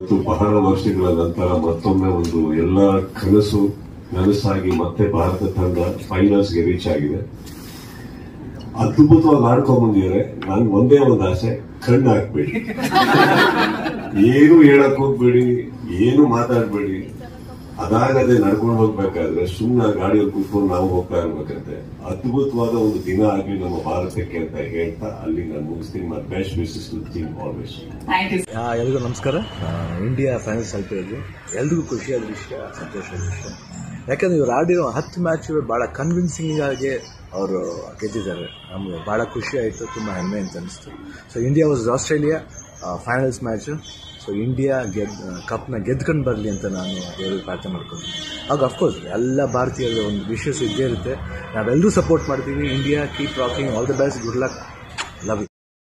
ಮತ್ತು ಬಹಳ ವರ್ಷಗಳ ನಂತರ ಮತ್ತೊಮ್ಮೆ ಒಂದು ಎಲ್ಲ ಕನಸು ನನಸಾಗಿ ಮತ್ತೆ ಭಾರತ ತಂಡ ಫೈನಲ್ಸ್ಗೆ ರೀಚ್ ಆಗಿದೆ ಅದ್ಭುತವಾಗಿ ಆಡ್ಕೊಂಡ್ ಬಂದಿದ್ದಾರೆ ನನ್ಗೆ ಒಂದೇ ಒಂದು ಆಸೆ ಕಣ್ಣು ಹಾಕ್ಬೇಡಿ ಏನು ಹೇಳಕ್ ಹೋಗ್ಬೇಡಿ ಏನು ಮಾತಾಡ್ಬೇಡಿ ಅದಾಗದೆ ನಡ್ಕೊಂಡು ಹೋಗ್ಬೇಕಾದ್ರೆ ಸುಮ್ಮನೆ ಗಾಡಿಯಲ್ಲಿ ಕೂತ್ಕೊಂಡು ನಾವು ಹೋಗ್ತಾ ಇರ್ಬೇಕಂತೆ ಅದ್ಭುತವಾದ ಒಂದು ದಿನ ಆಗ್ಲಿ ನಮ್ಮ ಭಾರತಕ್ಕೆ ಅಂತ ಹೇಳ್ತಾ ಅಲ್ಲಿ ನಾನು ಮುಗಿಸ್ತೀನಿ my best wishes to team always thank you ಆ, ಎಲ್ರಿಗೂ ನಮಸ್ಕಾರ ಆ, ಇಂಡಿಯಾ ಫೈನಲ್ಸ್ ತಲುಪಿರೋದು ಎಲ್ರಿಗೂ ಖುಷಿಯಾದ ವಿಷಯ ಸಂತೋಷದ ವಿಷಯ ಯಾಕಂದ್ರೆ ಇವ್ರು ಆಡಿರೋ ಹತ್ತು ಮ್ಯಾಚ್ ಭಾಳ ಕನ್ವಿನ್ಸಿಂಗ್ ಆಗಿ ಅವರು ಗೆದ್ದಿದ್ದಾರೆ ನಮಗೆ ಭಾಳ ಖುಷಿ ಆಯಿತು ತುಂಬ ಹೆಮ್ಮೆ ಅಂತ ಅನಿಸ್ತು so India vs Australia finals match so India ಗೆದ್ ಕಪ್ನ ಗೆದ್ಕೊಂಡು ಬರಲಿ ಅಂತ ನಾನು ದೇವರಿಗೆ ಪ್ರಾರ್ಥನೆ ಮಾಡ್ಕೊಂಡು ಆಗ ಅಫ್ಕೋರ್ಸ್ ಎಲ್ಲ ಭಾರತೀಯರ ಒಂದು ವಿಶ್ವಾಸ ಇದ್ದೇ ಇರುತ್ತೆ ನಾವೆಲ್ಲರೂ ಸಪೋರ್ಟ್ ಮಾಡ್ತೀವಿ India keep rocking all the best good luck love you